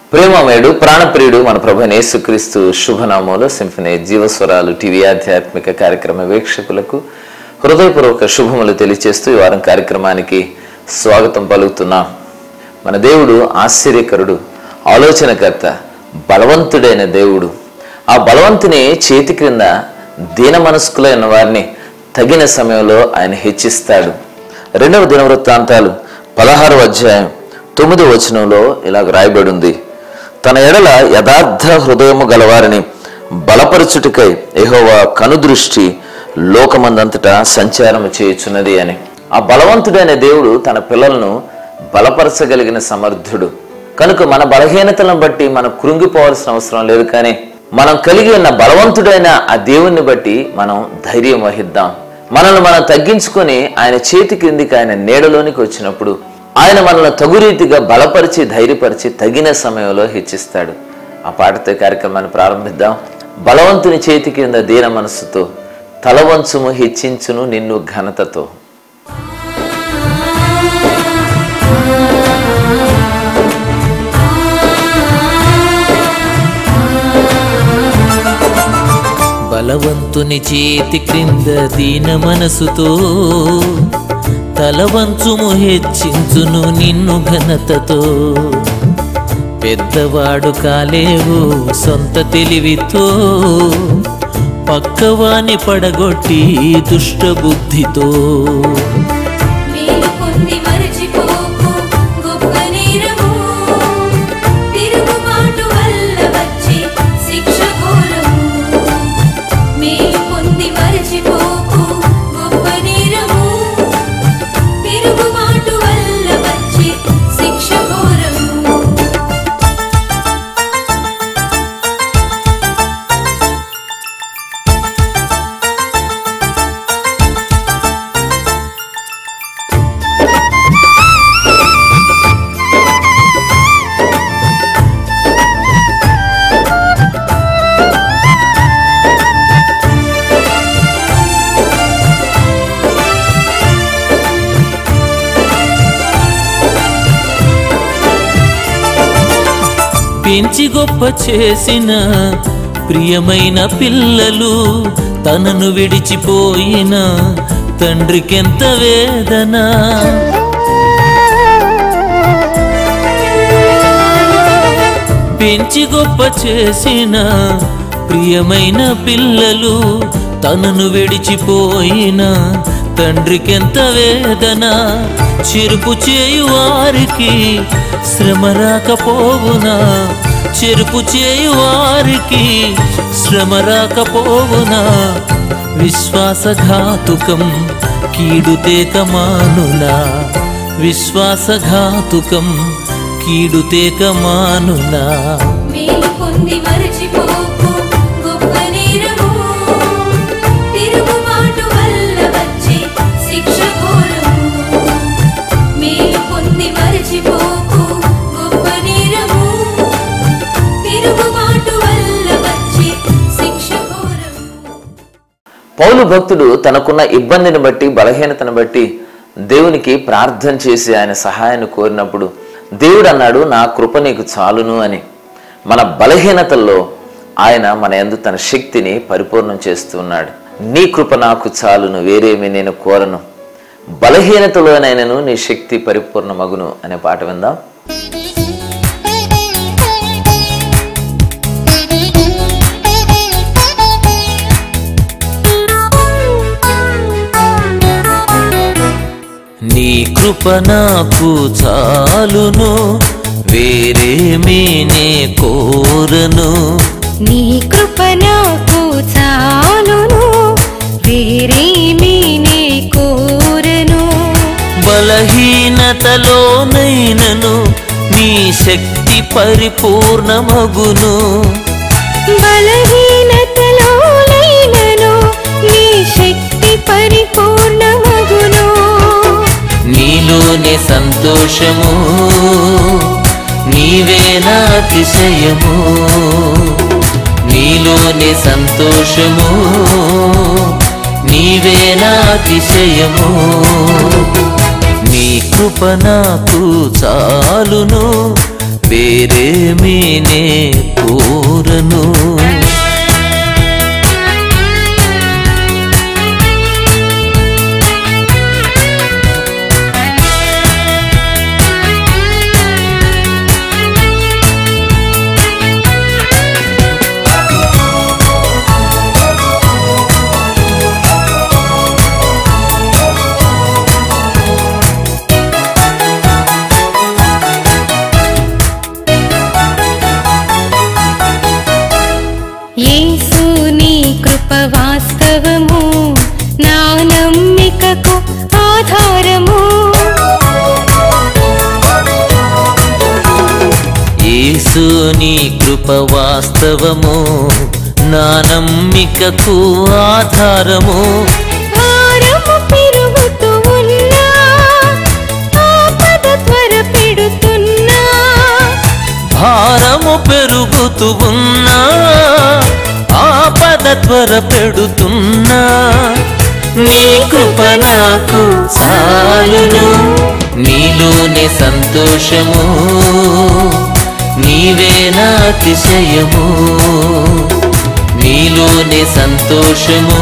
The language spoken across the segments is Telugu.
ప్రేమమయుడు ప్రాణప్రియుడు మన ప్రభు యేసుక్రీస్తు శుభనామంలో సింఫనీ జీవస్వరాలు టీవీ ఆధ్యాత్మిక కార్యక్రమ వీక్షకులకు హృదయపూర్వక శుభములు తెలియచేస్తూ ఈ వారం కార్యక్రమానికి స్వాగతం పలుకుతున్నాం మన దేవుడు ఆశ్చర్యకరుడు ఆలోచనకర్త బలవంతుడైన దేవుడు ఆ బలవంతుని చేతి క్రింద దీన మనస్కులైన వారిని తగిన సమయంలో ఆయన హెచ్చిస్తాడు రెండవ దినవృత్తాంతాలు పదహారు అధ్యాయం తొమ్మిది వచనంలో ఇలాగ రాయబడి ఉంది తన ఎడల యథార్థ హృదయము గలవారిని బలపరచుటకై యెహోవా కనుదృష్టి లోకమందంతటా సంచారం చేయుచున్నది అని ఆ బలవంతుడైన దేవుడు తన పిల్లలను బలపరచగలిగిన సమర్థుడు కనుక మన బలహీనతలను బట్టి మనం కృంగిపోవాల్సిన అవసరం లేదు కానీ మనం కలిగి ఉన్న బలవంతుడైన ఆ దేవుణ్ణి బట్టి మనం ధైర్యం వహిద్దాం మనల్ని మనం తగ్గించుకొని ఆయన చేతి క్రిందికి ఆయన నీడలోనికి వచ్చినప్పుడు ఆయన మనల్ని తగు రీతిగా బలపరిచి ధైర్యపరిచి తగిన సమయంలో హెచ్చిస్తాడు ఆ పాటతో ఈ కార్యక్రమాన్ని ప్రారంభిద్దాం బలవంతుని చేతి కింద దీన మనస్సుతో తలవంచుము హెచ్చించును నిన్ను ఘనతతో బలవంతుని చేతి క్రింద దీన మనసుతో తలవంచుము హెచ్చించును నిన్ను ఘనతతో పెద్దవాడు కాలేవు సొంత తెలివితో పక్కవాని పడగొట్టి దుష్ట బుద్ధితో మేలు పొంది మరచిపోకు గొప్ప నేరము తిరుగుబాటు వల్ల వచ్చే శిక్ష ఘోరము మేలు పొంది మరచిపోకు గొప్ప నేరము తిరుగుబాటు వల్ల వచ్చే శిక్ష ఘోరము పెంచి గొప్ప చేసిన ప్రియమైన పిల్లలు తనను విడిచిపోయిన తండ్రికెంత వేదన పెంచి గొప్ప చేసిన ప్రియమైన పిల్లలు తనను విడిచిపోయిన తండ్రికెంత వేదన చెరుపు చేయు వారికి శ్రమ రాకపోవునా చెరుపు చేయు వారికి శ్రమ రాకపోవునా విశ్వాసఘాతుకం కీడుతేక మానునా విశ్వాసఘాతుకం కీడుతేక మానునా మేలు పొంది మరచిపోకు గొప్ప నేరము తిరుగుబాటు వల్ల వచ్చే శిక్ష ఘోరము మేలు పొంది మరచిపోకు గొప్ప నేరము తిరుగుబాటు వల్ల వచ్చే శిక్ష ఘోరము పౌలు భక్తుడు తనకున్న ఇబ్బందిని బట్టి బలహీనతను బట్టి దేవునికి ప్రార్థన చేసి ఆయన సహాయాన్ని కోరినప్పుడు దేవుడు అన్నాడు నా కృప నీకు చాలును అని మన బలహీనతల్లో ఆయన మన యందు తన శక్తిని పరిపూర్ణం చేస్తూ ఉన్నాడు నీ కృప నాకు చాలును వేరేమి నేను కోరను బలహీనతలోనైనను నీ శక్తి పరిపూర్ణమగును అనే పాట విందాం నీ కృప నాకు చాలును వేరేమీ నే కోరను నీ కృప నాకు చాలును వేరేమీ నే కోరను బలహీనతలోనైనను నీ శక్తి పరిపూర్ణమగును బలహీనతలో లేనను నీ శక్తి పరిపూర్ణమగును నీలోనే సంతోషము నీవే నా అతిశయము నీలోనే సంతోషము నీవే నా అతిశయము నీ కృప నాకు చాలును వేరే వేరేమీనే కోరను యేసు నీ కృప వాస్తవము నా నమ్మికకు ఆధారము యేసు నీ కృప వాస్తవము నా నమ్మికకు ఆధారము భారము పెరుగుతూ ఉన్నా ఆపద త్వర పెడుతున్నా భారము పెరుగుతూ ఉన్నా ఆపద త్వర పెడుతున్నా నీ కృప నాకు చాలును నీలోనే సంతోషము నీవే నా అతిశయము నీలోనే సంతోషము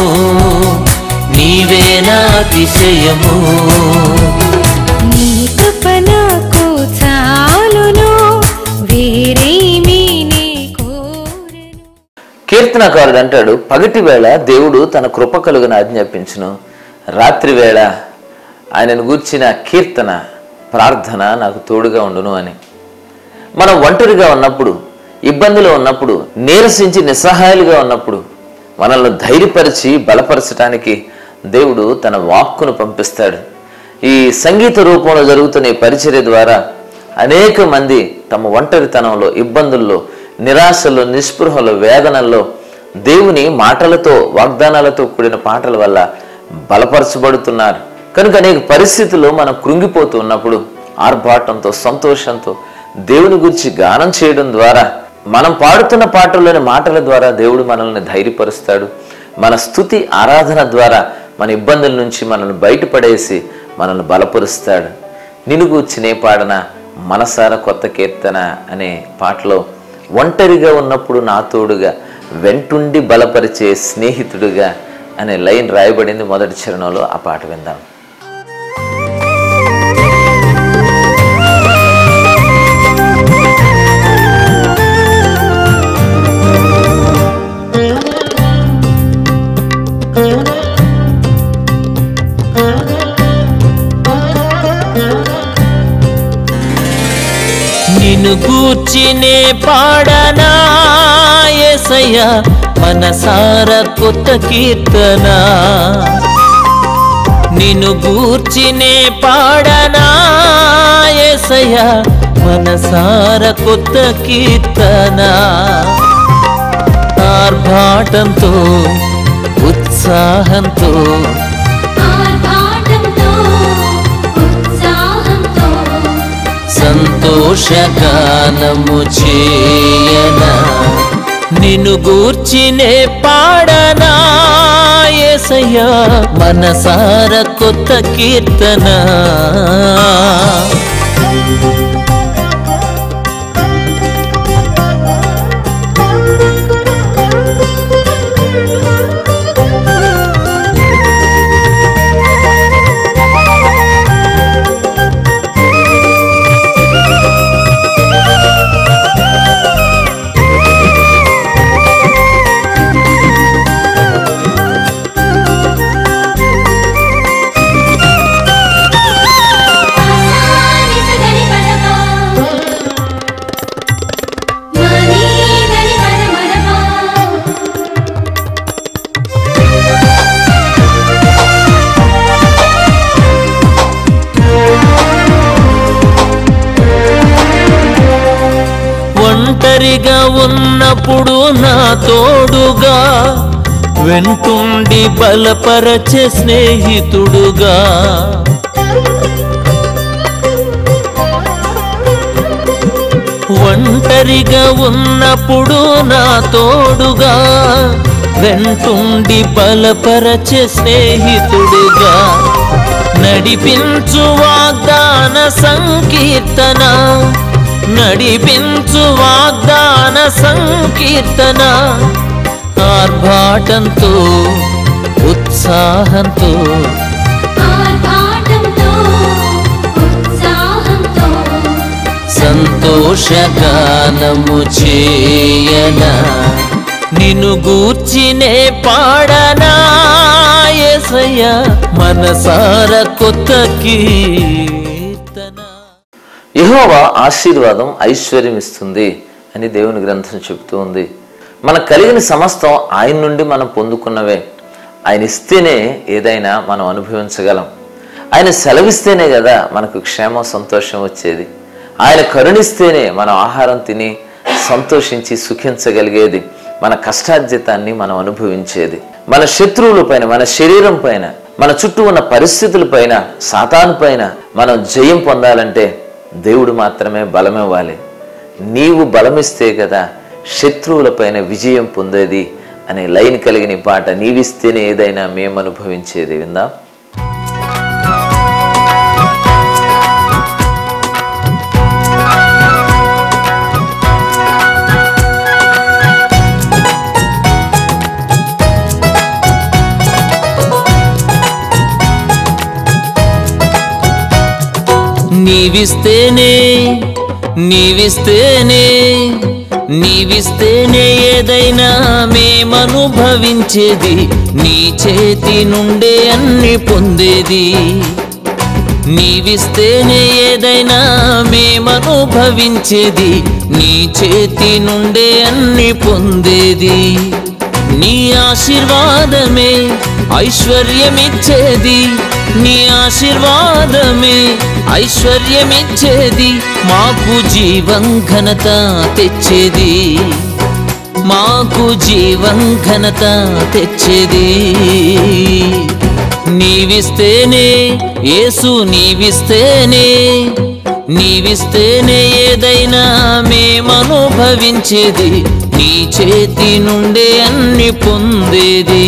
నీవే నా అతిశయము నీ కృప నాకు చాలును వేరేమీ నీ కోరను కీర్తనకారుడు అంటాడు పగటి వేళ దేవుడు తన కృప కలుగున ఆజ్ఞాపించును రాత్రి వేళ ఆయనను గూర్చిన కీర్తన ప్రార్థన నాకు తోడుగా ఉండును అని మనం ఒంటరిగా ఉన్నప్పుడు ఇబ్బందిలో ఉన్నప్పుడు నీరసించి నిస్సహాయాలుగా ఉన్నప్పుడు మనల్ని ధైర్యపరిచి బలపరచడానికి దేవుడు తన వాక్కును పంపిస్తాడు ఈ సంగీత రూపంలో జరుగుతున్న ఈ పరిచర్య ద్వారా అనేక మంది తమ ఒంటరితనంలో ఇబ్బందుల్లో నిరాశలో నిస్పృహలో వేదనల్లో దేవుని మాటలతో వాగ్దానాలతో కూడిన పాటల వల్ల బలపరచబడుతున్నారు కనుక అనేక పరిస్థితుల్లో మనం కృంగిపోతూ ఉన్నప్పుడు ఆర్భాటంతో సంతోషంతో దేవుని గురించి గానం చేయడం ద్వారా మనం పాడుతున్న పాటల్లోని మాటల ద్వారా దేవుడు మనల్ని ధైర్యపరుస్తాడు మన స్థుతి ఆరాధన ద్వారా మన ఇబ్బందుల నుంచి మనల్ని బయటపడేసి మనల్ని బలపరుస్తాడు నిన్ను గూర్చినే పాడన మనసార కొత్త కీర్తన అనే పాటలో ఒంటరిగా ఉన్నప్పుడు నా తోడుగా వెంటుండి బలపరిచే స్నేహితుడుగా అనే లైన్ రాయబడింది మొదటి చరణంలో ఆ పాట విందాం నిన్ను గూర్చినే పాడనా యేసయ్య మనసార కొత్త కీర్తన నిన్ను గూర్చినే పాడనా యేసయ్య మనసార కొత్త కీర్తన ఆర్భాటంతో ఉత్సాహంతో ఆర్భాటంతో ఉత్సాహంతో సంతోషగానము చేయనా నిన్ను గూర్చినే పాడనా యేసయ్యా మనసార కొత్త కీర్తన ఆసాని సగని పదమా మనీ గని పదమదమా ఒంటరిగా ఉన్నప్పుడు నా తోడుగా వెంటుండి బలపరచే స్నేహితుడుగా ఒంటరిగా ఉన్నప్పుడు నా తోడుగా వెంటుండి బలపరచే స్నేహితుడుగా నడిపించు వాగ్దాన సంకీర్తన నడిపించు వాగ్దాన సంకీర్తన ఆర్భాటంతో ఉత్సాహంతో ఆర్భాటంతో ఉత్సాహంతో సంతోషగానము చేయనా నిన్ను గూర్చినే పాడనా యేసయ్య మనసార కొత్త కీర్తన యెహోవా ఆశీర్వాదం ఐశ్వర్యం ఇస్తుంది అని దేవుని గ్రంథం చెబుతూ ఉంది మనకు కలిగిన సమస్తం ఆయన నుండి మనం పొందుకున్నవే ఆయన ఇస్తేనే ఏదైనా మనం అనుభవించగలం ఆయన సెలవిస్తేనే కదా మనకు క్షేమం సంతోషం వచ్చేది ఆయన కరుణిస్తేనే మనం ఆహారం తిని సంతోషించి సుఖించగలిగేది మన కష్టార్జితాన్ని మనం అనుభవించేది మన శత్రువుల పైన మన శరీరం పైన మన చుట్టూ ఉన్న పరిస్థితుల పైన సాతాను పైన మనం జయం పొందాలంటే దేవుడు మాత్రమే బలమివ్వాలి నీవు బలమిస్తే కదా శత్రువులపైన విజయం పొందేది అనే లైన్ కలిగిన ఈ పాట నీవిస్తేనే ఏదైనా మేము అనుభవించేది విందాం నీవిస్తేనే నీవిస్తేనే నీవిస్తేనే ఏదైనా మేమనుభవించేది నీ చేతి నుండే అన్ని పొందేది నీవిస్తేనే ఏదైనా మేమనుభవించేది నీ చేతి నుండే అన్ని పొందేది నీ ఆశీర్వాదమే ఐశ్వర్యమిచ్చేది నీ ఆశీర్వాదమే ఐశ్వర్యమిచ్చేది మాకు జీవం ఘనత తెచ్చేది మాకు జీవం ఘనత తెచ్చేది నీవిస్తేనే యేసు నీవిస్తేనే నీవిస్తేనే ఏదైనా మేమనుభవించేది నీ చేతి నుండే అన్ని పొందేది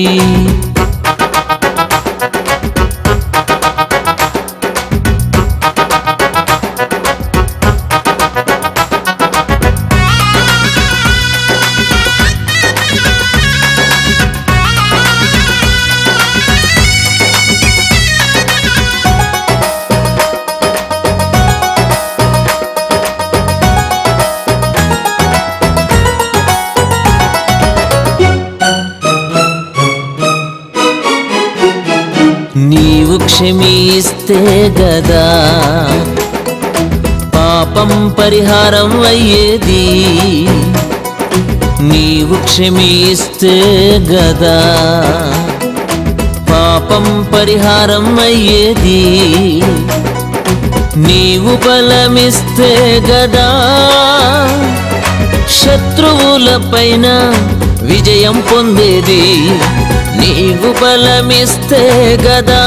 నీవు క్షమిస్తే గదా పాపం పరిహారం అయ్యేది నీవు క్షమిస్తే గదా పాపం పరిహారం అయ్యేది నీవు బలమిస్తే గదా శత్రువులపైన విజయం పొందేది నీవు బలమిస్తే గదా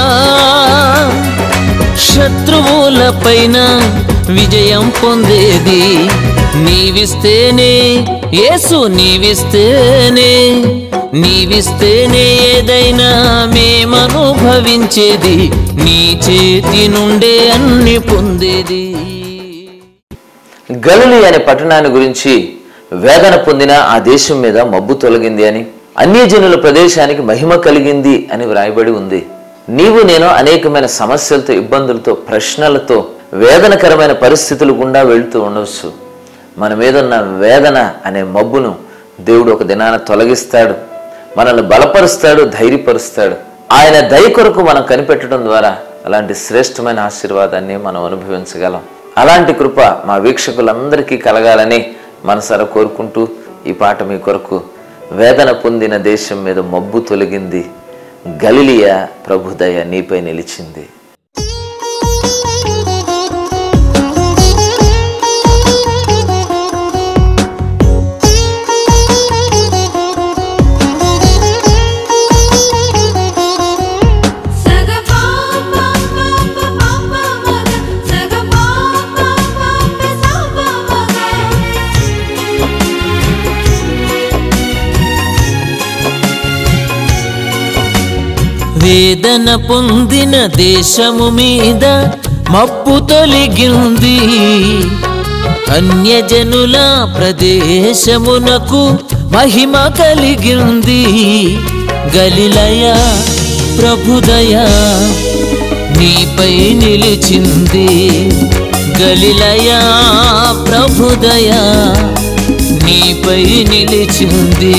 శత్రువులపైన విజయం పొందేది నీవిస్తేనే యేసు నీవిస్తేనే నీవిస్తేనే ఏదైనా మేమనుభవించేది నీ చేతి నుండే అన్ని పొందేది గలిలి అనే పట్టణాన్ని గురించి వేదన పొందిన ఆ దేశం మీద మబ్బు తొలగింది అని అన్యజనుల ప్రదేశానికి మహిమ కలిగింది అని వ్రాయబడి ఉంది నీవు నేను అనేకమైన సమస్యలతో ఇబ్బందులతో ప్రశ్నలతో వేదనకరమైన పరిస్థితులు గుండా వెళ్తూ ఉండవచ్చు మన మీద ఉన్న వేదన అనే మబ్బును దేవుడు ఒక దినాన తొలగిస్తాడు మనల్ని బలపరుస్తాడు ధైర్యపరుస్తాడు ఆయన దయ కొరకు మనం కనిపెట్టడం ద్వారా అలాంటి శ్రేష్టమైన ఆశీర్వాదాన్ని మనం అనుభవించగలం అలాంటి కృప మా వీక్షకులందరికీ కలగాలని మనసారా కోరుకుంటూ ఈ పాట మీ కొరకు వేదన పొందిన దేశం మీద మబ్బు తొలగింది గలిలియా ప్రభుదయ నీపై నిలిచింది సగ పాప పాప పాప మగ సగ పాప పాప సగ మగ వేదన పొందిన దేశము మీద మబ్బు తొలగింది అన్యజనుల ప్రదేశమునకు మహిమ కలిగింది గలిలయ ప్రభుదయ నీపై నిలిచింది గలిలయ ప్రభుదయ నీపై నిలిచింది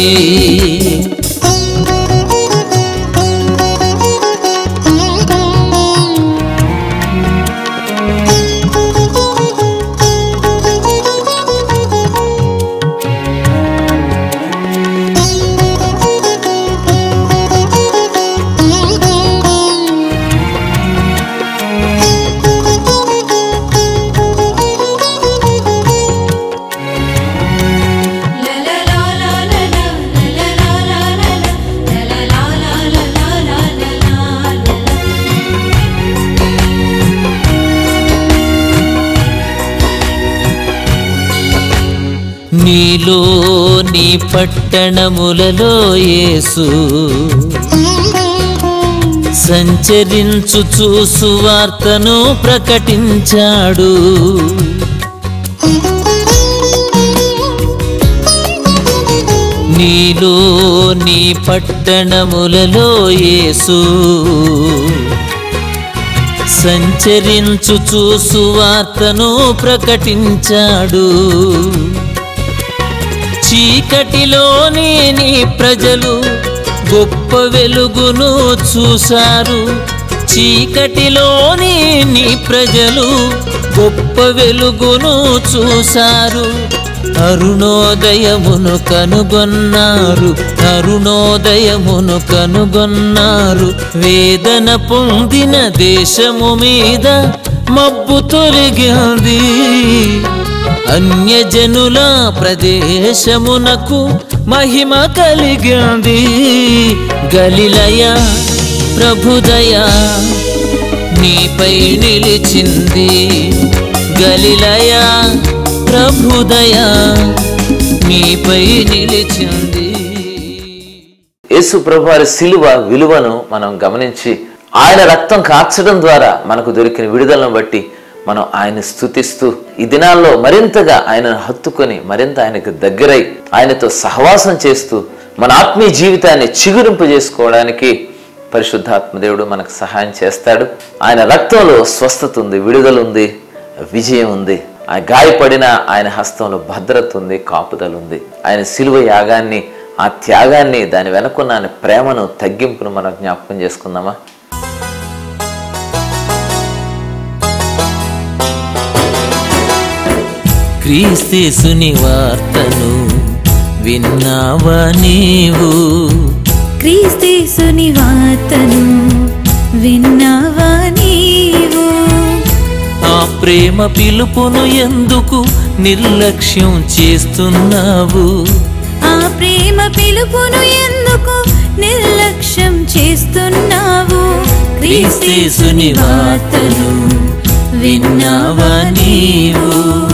La la la la la la la la la la la la la la la la la la la la నీలో నీ పట్టణములలో యేసు సంచరించు సువార్తను ప్రకటించాడు నీలో నీ పట్టణములలో యేసు సంచరించు సువార్తను ప్రకటించాడు చీకటిలోని నీ ప్రజలు గొప్ప వెలుగును చూశారు చీకటిలోని నీ ప్రజలు గొప్ప వెలుగును చూశారు అరుణోదయమును కనుగొన్నారు అరుణోదయమును కనుగొన్నారు వేదన పొందిన దేశము మీద మబ్బు తొలగింది అన్యజనుల ప్రదేశమునకు మహిమ కలిగింది గలిలయ ప్రభుదయ నీపై నిలిచింది గలిలయ ప్రభుదయ నీపై నిలిచింది యేసు ప్రభు వారి సిలువ విలువను మనం గమనించి ఆయన రక్తం కార్చడం ద్వారా మనకు దొరికిన విడుదలను బట్టి మనం ఆయన స్థుతిస్తూ ఈ దినాల్లో మరింతగా ఆయనను హత్తుకొని మరింత ఆయనకు దగ్గరై ఆయనతో సహవాసం చేస్తూ మన ఆత్మీయ జీవితాన్ని చిగురింపు చేసుకోవడానికి పరిశుద్ధాత్మ దేవుడు మనకు సహాయం చేస్తాడు ఆయన రక్తంలో స్వస్థత ఉంది విడుదల ఉంది విజయం ఉంది ఆ గాయపడిన ఆయన హస్తంలో భద్రత ఉంది కాపుదల ఉంది ఆయన సిలువ యాగాన్ని ఆ త్యాగాన్ని దాని వెనకున్న ఆయన ప్రేమను తగ్గింపును మనం జ్ఞాపకం చేసుకుందామా క్రీస్తేసుని వార్తను విన్నావా నీవు క్రీస్తేసుని వార్తను విన్నావా నీవు ఆ ప్రేమ పిలుపును ఎందుకు నిర్లక్ష్యం చేస్తున్నావు ఆ ప్రేమ పిలుపును ఎందుకు నిర్లక్ష్యం చేస్తున్నావు క్రీస్తేసుని వార్తను విన్నావా నీవు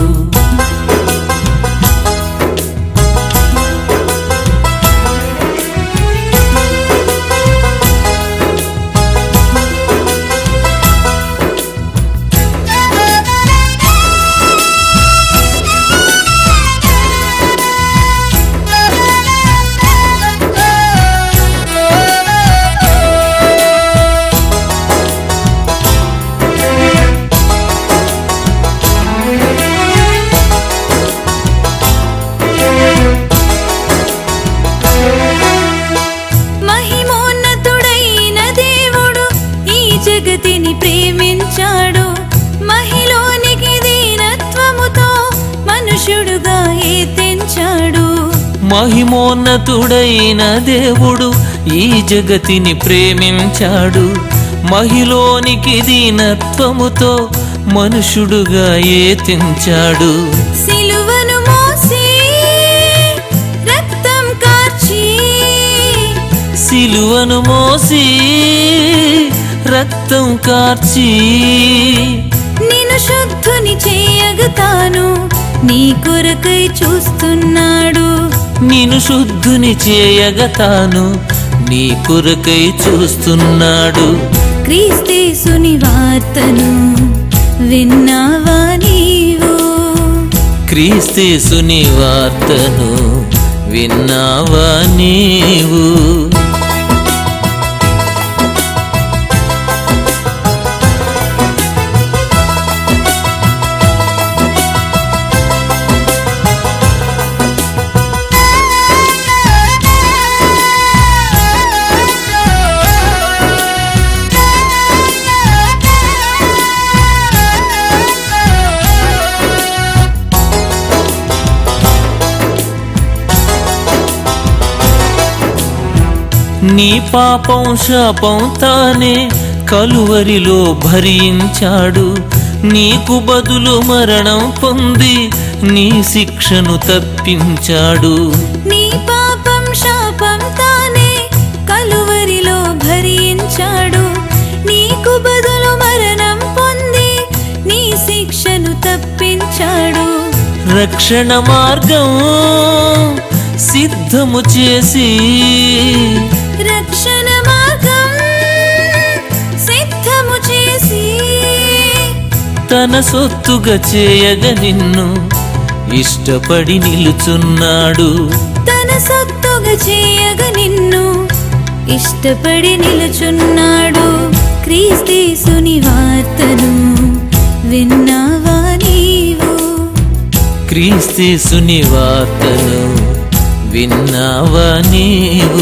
మహిమోన్నతుడైన దేవుడు ఈ జగతిని ప్రేమించాడు మహిలోనికి దీనత్వముతో మనుషుడుగా ఎత్తించాడు మహిమోన్నతుడైన దేవుడు ఈ జగతిని ప్రేమించాడు మహిలోనికి దీనత్వముతో మనుషుడుగా ఏతించాడు సిలువను మోసి రక్తం కార్చి సిలువను మోసి రక్తం కార్చి నిన్ను శుద్ధుని చేయగతాను నీ కొరకై చూస్తున్నాడు నిన్ను శుద్ధుని చేయగ తాను నీ కొరకై చూస్తున్నాడు క్రీస్తేసుని వార్తను విన్నావా నీవు క్రీస్తేసుని వార్తను విన్నావా నీవు నీ పాపం శాపం తానే కలువరిలో భరించాడు నీకు బదులు మరణం పొంది నీ శిక్షను తప్పించాడు నీ పాపం శాపం తానే కలువరిలో భరించాడు నీకు బదులు మరణం పొంది నీ శిక్షను తప్పించాడు రక్షణ మార్గం సిద్ధము చేసి రక్షణ మార్గం సిద్ధము చేసి తన సొత్తుగా చేయగ నిన్ను ఇష్టపడి నిలుచున్నాడు తన సొత్తుగా చేయగ నిన్ను ఇష్టపడి నిలుచున్నాడు క్రీస్తేసుని వార్తను విన్నావా నీవు క్రీస్తేసుని వార్తను విన్నావా నీవు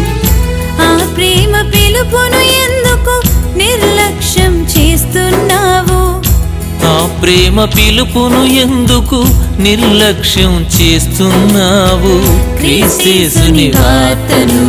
ఆ ప్రేమ పిలుపును ఎందుకు నిర్లక్ష్యం చేస్తున్నావు ఆ ప్రేమ పిలుపును ఎందుకు నిర్లక్ష్యం చేస్తున్నావు క్రీస్తేసుని వార్తను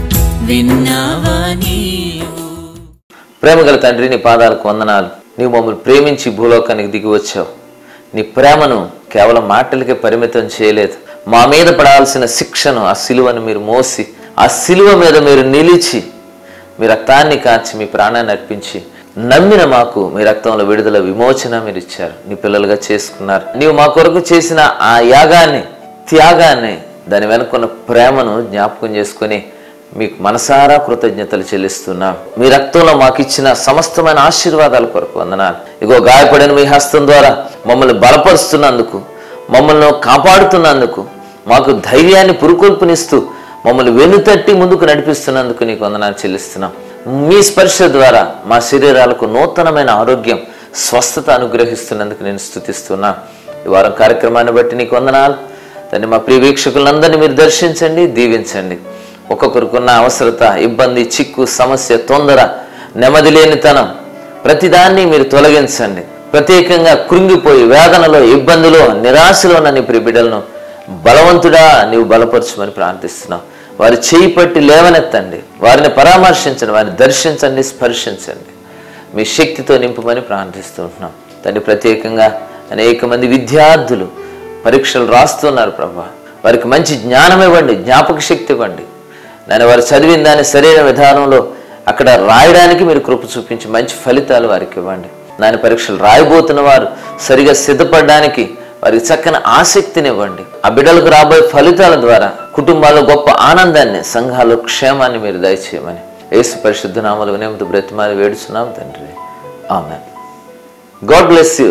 విన్నావా నీవు ప్రేమగల తండ్రి నీ పాదాలకు వందనాలు నీవు మమ్మల్ని ప్రేమించి భూలోకానికి దిగి వచ్చావు నీ ప్రేమను కేవలం మాటలకే పరిమితం చేయలేదు మా మీద పడాల్సిన శిక్షను ఆ సిలువను మీరు మోసి ఆ సిలువ మీద మీరు నిలిచి మీ రక్తాన్ని కాచి మీ ప్రాణాన్ని అర్పించి నమ్మిన మాకు మీ రక్తంలో విడుదల విమోచన మీరు ఇచ్చారు నీ పిల్లలుగా చేసుకున్నారు నీవు మా కొరకు చేసిన ఆ యాగాన్ని త్యాగాన్ని దాని వెనుకున్న ప్రేమను జ్ఞాపకం చేసుకొని మీకు మనసారా కృతజ్ఞతలు చెల్లిస్తున్నాం మీ రక్తంలో మాకు ఇచ్చిన సమస్తమైన ఆశీర్వాదాల కొరకు వందనాలు ఇగో గాయపడిన మీ హస్తం ద్వారా మమ్మల్ని బలపరుస్తున్నందుకు మమ్మల్ని కాపాడుతున్నందుకు మాకు ధైర్యాన్ని పురుకొల్పునిస్తూ మమ్మల్ని వెనుతట్టి ముందుకు నడిపిస్తున్నందుకు నీకు వందనాలు చెల్లిస్తున్నాం మీ స్పర్శ ద్వారా మా శరీరాలకు నూతనమైన ఆరోగ్యం స్వస్థత అనుగ్రహిస్తున్నందుకు నేను స్థుతిస్తున్నా ఈ వారం కార్యక్రమాన్ని బట్టి నీకు వందనాలు దాన్ని మా ప్రియ వీక్షకులందరినీ మీరు దర్శించండి దీవించండి ఒక్కొక్కరికున్న అవసరత ఇబ్బంది చిక్కు సమస్య తొందర నెమ్మది లేనితనం ప్రతిదాన్ని మీరు తొలగించండి ప్రత్యేకంగా కృంగిపోయి వేదనలో ఇబ్బందిలో నిరాశలో ఉన్న నీ ప్రియ బిడ్డలను బలవంతుడా నీవు బలపరచమని ప్రార్థిస్తున్నావు వారి చేయి పట్టి లేవనెత్తండి వారిని పరామర్శించండి వారిని దర్శించండి స్పర్శించండి మీ శక్తితో నింపమని ప్రార్థిస్తుంటున్నాం తండ్రి ప్రత్యేకంగా అనేక మంది విద్యార్థులు పరీక్షలు రాస్తున్నారు ప్రభా వారికి మంచి జ్ఞానం ఇవ్వండి జ్ఞాపక శక్తి ఇవ్వండి నేను వారు చదివిన దాని సరైన విధానంలో అక్కడ రాయడానికి మీరు కృప చూపించి మంచి ఫలితాలు వారికి ఇవ్వండి దాని పరీక్షలు రాయబోతున్న వారు సరిగా సిద్ధపడడానికి వారికి చక్కని ఆసక్తిని ఇవ్వండి ఆ బిడ్డలకు రాబోయే ఫలితాల ద్వారా కుటుంబాల్లో గొప్ప ఆనందాన్ని సంఘాల్లో క్షేమాన్ని మీరు దయచేయమని యేసు పరిశుద్ధ నామలు వినేందు బ్రతిమాలి వేడుచున్నాం తండ్రి ఆమె గాడ్ బ్లెస్ యూ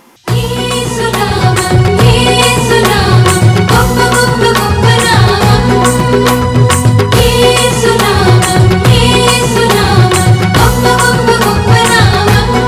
యేసునామం యేసునామం గొప్ప గొప్ప గొప్ప నామం యేసునామం యేసునామం గొప్ప గొప్ప గొప్ప నామం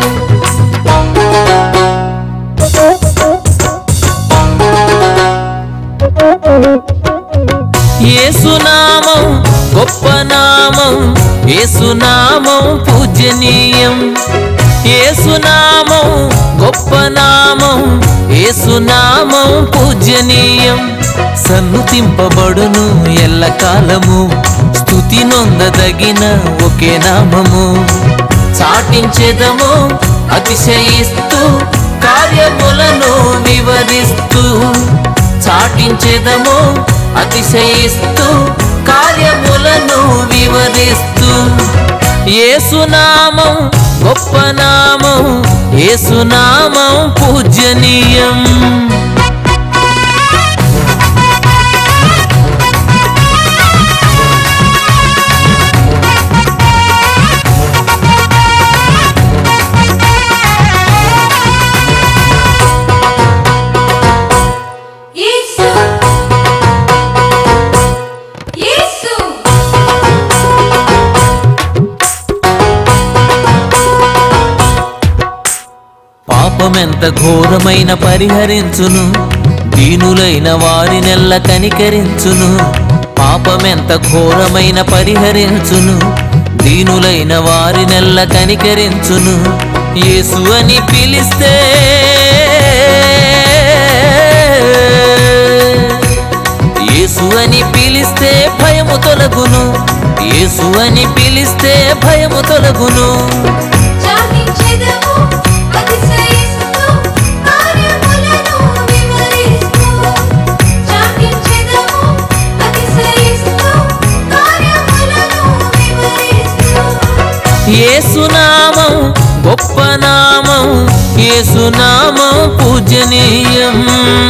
ఏసునామం గొప్ప నామం ఏసునామం పూజనీయం ఏసునామం గొప్ప నామం ఏసునామం పూజనీయం సన్నుతింపబడును ఎల్లకాలము స్తుతి నొందదగిన ఒకే నామము చాటించెదము అతిశయిస్తూ కార్యములను వివరిస్తూ చాటించెదము అతిశయిస్తూ కార్యములను వివరిస్తూ ఏసునామం గొప్ప నామం ఏసునామం పూజనీయం పాపమెంత ఘోరమైన పరిహరించును దీనులైన వారినెల్ల కనికరించును పాపమెంత ఘోరమైన పరిహరించును దీనులైన వారినెల్ల కనికరించును యేసు అని పిలిస్తే యేసు అని పిలిస్తే భయము తొలగును యేసు అని పిలిస్తే భయము తొలగును చాటించెదము అతిశయిస్తూ కార్యములను వివరిస్తూ చాటించెదము అతిశయిస్తూ కార్యములను వివరిస్తూ ఏసునామం గొప్ప నామం ఏసునామం పూజనీయం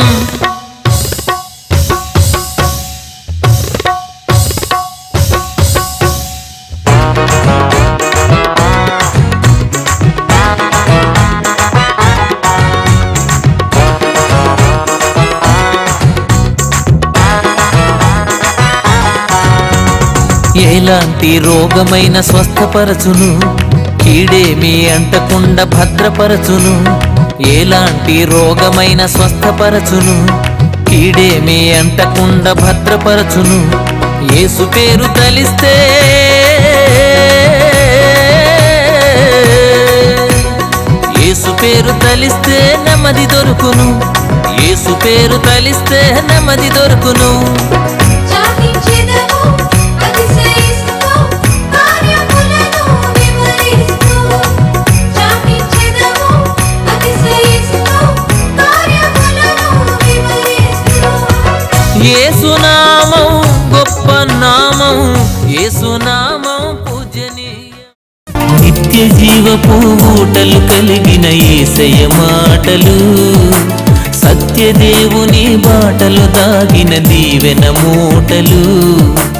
ఎలాంటి రోగమైన స్వస్థపరచును కీడేమి అంటకుండా భద్రపరచును ఎలాంటి రోగమైన స్వస్థపరచును కీడేమి అంటకుండా భద్రపరచును యేసు పేరు తలిస్తే యేసు పేరు తలిస్తే నెమ్మది దొరుకును యేసు పేరు తలిస్తే నెమ్మది దొరుకును చాటించెదము అతిశయిస్తూ కార్యములను వివరిస్తూ చాటించెదము అతిశయిస్తూ కార్యములను వివరిస్తూ ఏసునామం గొప్ప నామం ఏసునామం పూజనీయం నిత్య జీవపు ఊటలు కలిగిన ఏసయ మాటలు సత్యదేవుని బాటలు దాగిన దీవెన మూటలు